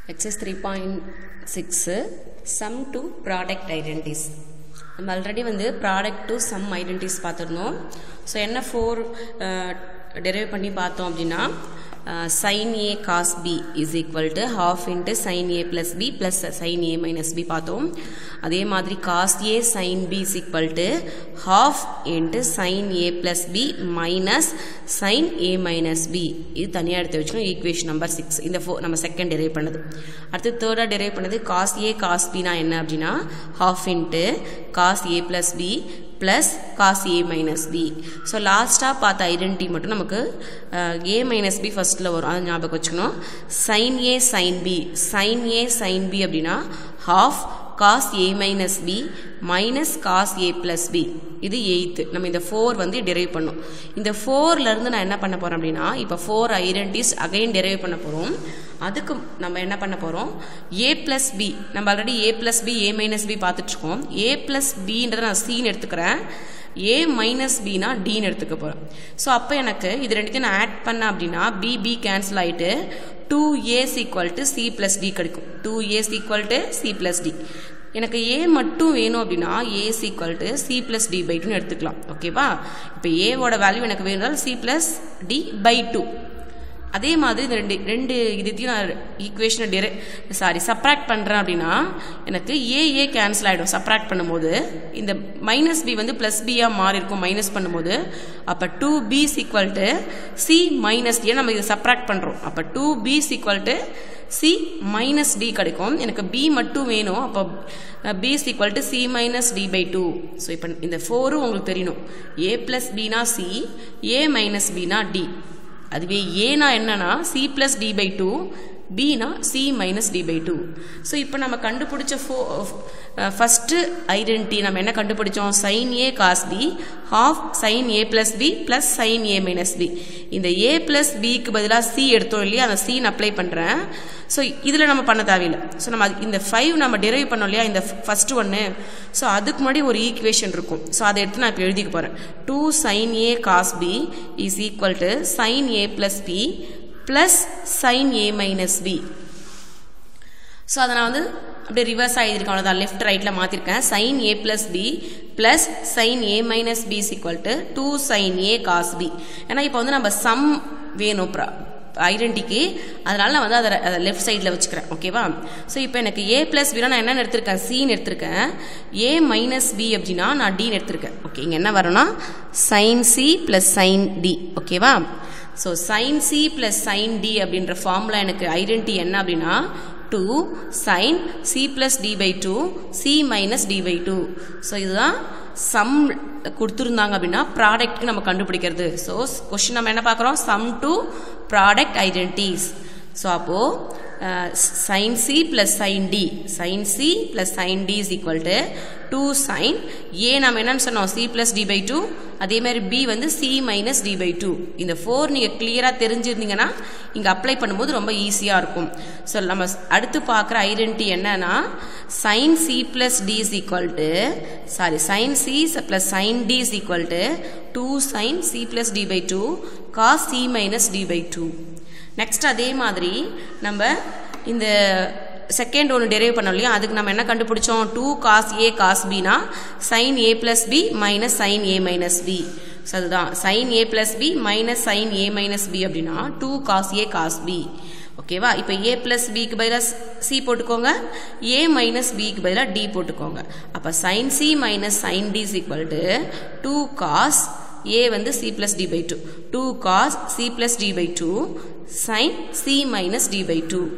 Exercise 3.6 Sum to Product Identities நம்ம already வந்து product to sum identities பார்த்துருந்தோம் so என்ன ஃபோர் டெரைவ் பண்ணி பார்த்தோம் அப்படின்னா sine A cos B is equal to half into sine A plus B plus sine A minus B பார்த்தோம் அதே மாதிரி cos A sine B is equal to half into sine A plus B minus sine A minus B இது தனியாக எடுத்து வச்சுக்கணும் equation number six இந்த four நம்ம second derive பண்ணது அடுத்து தேர்டாக டெரைவ் பண்ணது காஸ் ஏ காஸ் பினா என்ன அப்படின்னா half into cos A plus B plus cos A minus B so லாஸ்ட்டாக பார்த்த ஐடென்டிட்டி மட்டும் நமக்கு ஏ மைனஸ் பி ஃபஸ்ட்டில் வரும் அதை ஞாபகம் வச்சுக்கணும் sine A sine B sine A sine B அப்படின்னா half cos A minus B minus cos A plus B இது எயித்து நம்ம இந்த ஃபோர் வந்து டெரைவ் பண்ணோம் இந்த ஃபோர்லேருந்து நான் என்ன பண்ண போகிறேன் அப்படின்னா இப்போ ஃபோர் ஐடென்டிஸ் அகைன் டெரைவ் பண்ண போகிறோம் அதுக்கு நம்ம என்ன பண்ண போகிறோம் ஏ ப்ளஸ் பி நம்ம already A plus B A minus B பார்த்துட்ருக்கோம் ஏ ப்ளஸ் பின்றத நான் சீன் எடுத்துக்கிறேன் ஏ மைனஸ் பினா டின்னு எடுத்துக்க போகிறேன் ஸோ அப்போ எனக்கு இது ரெண்டுத்தையும் நான் ஆட் பண்ணேன் அப்படின்னா பி பி கேன்சல் ஆகிட்டு two A is equal to C plus D கிடைக்கும் two A is equal to C plus D எனக்கு ஏ மட்டும் வேணும் அப்படின்னா A is equal to C plus D by டூன்னு எடுத்துக்கலாம் ஓகேவா இப்போ ஏவோட வேல்யூ எனக்கு வேணும் C plus D by two அதே மாதிரி இந்த ரெண்டு ரெண்டு இதுத்தையும் நான் ஈக்குவேஷனை டிரெ சாரி சப்ராக்ட் பண்ணுறேன் அப்படின்னா எனக்கு ஏ ஏ கேன்சல் ஆகிடும் சப்ராக்ட் பண்ணும்போது இந்த மைனஸ் பி வந்து ப்ளஸ் பியாக மாறி இருக்கும் மைனஸ் பண்ணும்போது அப்போ two B equal to C minus D நம்ம இதை சப்ராக்ட் பண்ணுறோம் அப்போ two B equal to C minus D கிடைக்கும் எனக்கு பி மட்டும் வேணும் அப்போ B is equal to C minus D by two so இப்போ இந்த ஃபோரும் உங்களுக்கு தெரியணும் ஏ பிளஸ் பினா சி ஏ மைனஸ் பினா டி அதுவே ஏனா என்னன்னா C plus D by two Bina C minus D by two so இப்போ நம்ம கண்டுபிடிச்ச ஃபோ ஃபஸ்ட்டு ஐடென்டி நம்ம என்ன கண்டுபிடிச்சோம் sine A cos B half sine A plus B plus sine A minus B இந்த ஏ பிளஸ் பிக்கு பதிலாக C எடுத்தோம் இல்லையா அந்த சீன் அப்ளை பண்ணுறேன் ஸோ இதில் நம்ம பண்ண தேவையில்லை ஸோ நம்ம இந்த ஃபைவ் நம்ம டெரைவ் பண்ணோம் இல்லையா இந்த ஃபர்ஸ்ட் ஒன்று ஸோ அதுக்கு முன்னாடி ஒரு ஈக்குவேஷன் இருக்கும் ஸோ அதை எடுத்து நான் இப்போ எழுதிக்க போகிறேன் two sine A cos B is equal to sine A plus B plus sine A minus B so அதை நான் வந்து அப்படியே ரிவர்ஸ் ஆகியிருக்கேன் அவ்வளோதான் லெஃப்ட் ரைட்டில் மாற்றிருக்கேன் sine A plus B plus sine A minus B equal to two sine A cos B ஏன்னா இப்போ வந்து நம்ம சம் வேணும் ஐடென்டிக்கு அதனால நான் வந்து அதை அதை லெஃப்ட் சைடில் வச்சுக்கிறேன் ஓகேவா ஸோ இப்போ எனக்கு ஏ பிளஸ் பினா நான் என்ன எடுத்திருக்கேன் சின்னு எடுத்திருக்கேன் ஏ மைனஸ் பி அப்படின்னா நான் டின்னு எடுத்திருக்கேன் ஓகே இங்கே என்ன வரும்னா sine C plus sine D ஓகேவா so sine C plus sine D அப்படின்ற ஃபார்முலா எனக்கு ஐடென்டி என்ன அப்படின்னா two sine C plus D by two C minus D by two so இதுதான் சம் கொடுத்துருந்தாங்க அப்படின்னா ப்ராடக்ட்க்கு நம்ம கண்டுபிடிக்கிறது ஸோ கொஸ்டின் நம்ம என்ன பார்க்குறோம் sum to product identities so அப்போது sine C plus sine D sine C plus sine D is equal to two sine A நம்ம என்னன்னு சொன்னோம் C plus D by two அதே மாதிரி பி வந்து C minus D by two இந்த four நீங்கள் கிளியராக தெரிஞ்சிருந்தீங்கன்னா இங்கே அப்ளை பண்ணும்போது ரொம்ப ஈஸியாக இருக்கும் ஸோ நம்ம அடுத்து பார்க்குற ஐடென்டி என்னன்னா sine C plus D is equal to sorry sine C plus sine D is equal to two sine C plus D by two cos C minus D by two next அதே மாதிரி நம்ம இந்த second ஒன்று derive பண்ணோம் இல்லையா அதுக்கு நம்ம என்ன கண்டுபிடிச்சோம் டூ காஸ் ஏ காஸ் பினா sine A plus B minus sine A minus B so அதுதான் sine A plus B minus sine A minus B அப்படின்னா two cos A cos B ஓகேவா இப்போ ஏ பிளஸ் பிக்கு பதிலாக சி போட்டுக்கோங்க ஏ மைனஸ் பிக்கு பதிலாக டி போட்டுக்கோங்க அப்போ sine C minus sine D is equal to two cos A வந்து C plus D by two two cos C plus D by two sine C minus D by two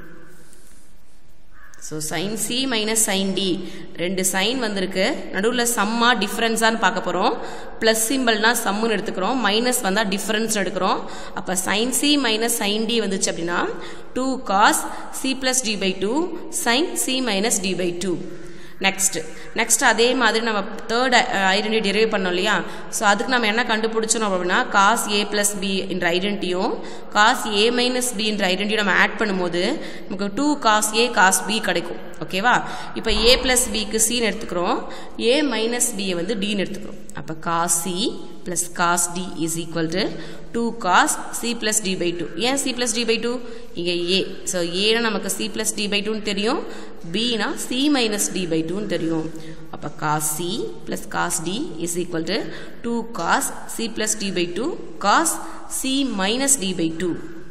so sine C minus sine D ரெண்டு sine வந்திருக்கு நடுவில் சம்மா டிஃப்ரென்ஸான்னு பார்க்க போகிறோம் plus சிம்பிள்னா சம்முன்னு எடுத்துக்கிறோம் minus வந்தால் difference எடுக்கிறோம் அப்போ sine C minus sine D வந்துச்சு அப்படின்னா two cos C plus D by two sine C minus D by two next next அதே மாதிரி நம்ம தேர்ட் ஐடென்டி டெரைவ் பண்ணோம் இல்லையா ஸோ அதுக்கு நம்ம என்ன கண்டுபிடிச்சோம் அப்படின்னா காஸ் ஏ பிளஸ் பி என்ற ஐடென்டியும் காஸ் ஏ மைனஸ் பி என்ற ஐடென்டியும் நம்ம ஆட் பண்ணும்போது நமக்கு two cos A cos B கிடைக்கும் ஓகேவா இப்போ ஏ பிளஸ் பிக்கு சின்னு எடுத்துக்கிறோம் ஏ மைனஸ் பியை வந்து டின்னு எடுத்துக்கிறோம் அப்போ cos C plus cos d is equal to 2 cos c plus d by 2 ஏன் c plus d by 2 இங்க a so a னா நமக்கு c plus d by 2 னு தெரியும் b னா c minus d by 2 னு தெரியும் அப்ப cos c plus cos d is equal to 2 cos c plus d by 2 cos c minus d by 2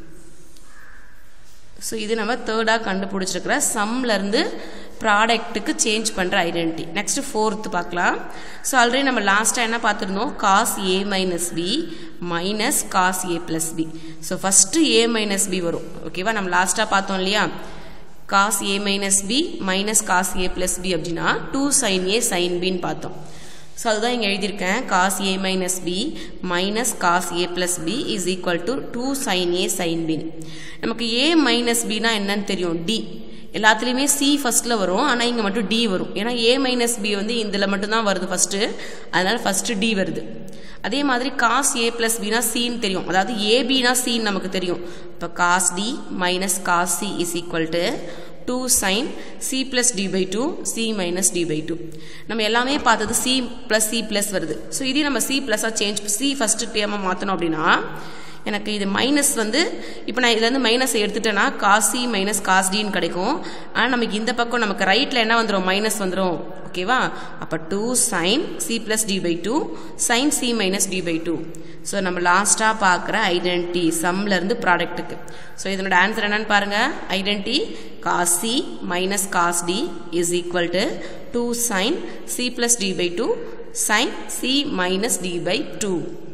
so இது நம்ம தேர்டாக கண்டுபிடிச்சிருக்கிற சம்லேருந்து ப்ராடக்ட்டுக்கு சேஞ்ச் பண்ணுற ஐடென்டிட்டி நெக்ஸ்ட் ஃபோர்த்து பார்க்கலாம் ஸோ ஆல்ரெடி நம்ம லாஸ்ட்டாக என்ன பார்த்துருந்தோம் cos A minus B minus cos A plus B so first A minus B வரும் ஓகேவா நம்ம லாஸ்ட்டாக பார்த்தோம் இல்லையா cos A minus B minus cos A plus B அப்படின்னா டூ சைன் ஏ சைன் பின்னு பார்த்தோம் ஸோ அதுதான் இங்கே எழுதியிருக்கேன் cos A minus B minus cos A plus B is equal to two sine A sine பின் நமக்கு ஏ மைனஸ் பினா என்னன்னு தெரியும் டி எல்லாத்துலேயுமே சி ஃபஸ்ட்டில் வரும் ஆனால் இங்கே மட்டும் டி வரும் ஏன்னா ஏ மைனஸ் பி வந்து இதில் மட்டும்தான் வருது ஃபஸ்ட்டு அதனால் ஃபஸ்ட்டு டி வருது அதே மாதிரி காஸ் ஏ பிளஸ் பினா சின்னு தெரியும் அதாவது ஏபினா சின்னு நமக்கு தெரியும் இப்போ cos D minus cos C is equal to two sine C plus D by two C minus D by two நம்ம எல்லாமே பார்த்தது சி பிளஸ் சி பிளஸ் வருது ஸோ இதே நம்ம சி பிளஸாக சேஞ்ச் சி ஃபஸ்ட்டு டேமாக மாற்றணும் அப்படின்னா எனக்கு இது மைனஸ் வந்து இப்போ நான் இதுலேருந்து மைனஸ் எடுத்துட்டேன்னா காஸ் சி மைனஸ் காஸ் டின்னு கிடைக்கும் ஆனால் நமக்கு இந்த பக்கம் நமக்கு ரைட்டில் என்ன வந்துடும் மைனஸ் வந்துடும் ஓகேவா அப்போ two sine C plus D by two sine C minus D by two so நம்ம லாஸ்ட்டாக பார்க்குற ஐடென்டி சம்லேருந்து ப்ராடக்ட்டுக்கு ஸோ இதனோட ஆன்சர் என்னன்னு பாருங்கள் identity cos C minus cos D is equal to two sine C plus D by two sine C minus D by two